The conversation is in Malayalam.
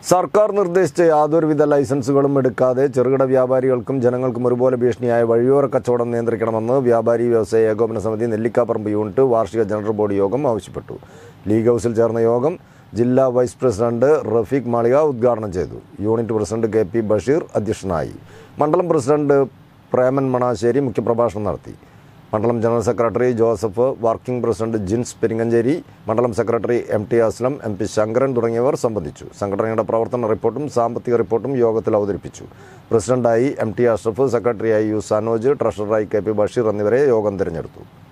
സർക്കാർ നിർദ്ദേശിച്ച യാതൊരുവിധ ലൈസൻസുകളും എടുക്കാതെ ചെറുകിട വ്യാപാരികൾക്കും ജനങ്ങൾക്കും ഒരുപോലെ ഭീഷണിയായ വഴിയോര കച്ചവടം നിയന്ത്രിക്കണമെന്ന് വ്യാപാരി വ്യവസായ ഏകോപന സമിതി നെല്ലിക്കാപ്പറമ്പ് യൂണിറ്റ് വാർഷിക ജനറൽ ബോഡി യോഗം ആവശ്യപ്പെട്ടു ലീഗ് ഹൗസിൽ ചേർന്ന യോഗം ജില്ലാ വൈസ് പ്രസിഡന്റ് റഫീഖ് മാളിക ഉദ്ഘാടനം ചെയ്തു unit president K P Basheer അധ്യക്ഷനായി മണ്ഡലം പ്രസിഡന്റ് പ്രേമൻ മണാശ്ശേരി മുഖ്യപ്രഭാഷണം നടത്തി മണ്ഡലം general secretary Joseph working president Jins Peringanchery മണ്ഡലം secretary M T Aslam M P Shankaran തുടങ്ങിയവർ സംബന്ധിച്ചു സംഘടനയുടെ പ്രവർത്തന റിപ്പോർട്ടും സാമ്പത്തിക റിപ്പോർട്ടും യോഗത്തിൽ അവതരിപ്പിച്ചു പ്രസിഡന്റായി എം ടി അഷ്റഫ് സെക്രട്ടറിയായി യു സനോജ് ട്രഷററായി കെ പി ബഷീർ എന്നിവരെ യോഗം തിരഞ്ഞെടുത്തു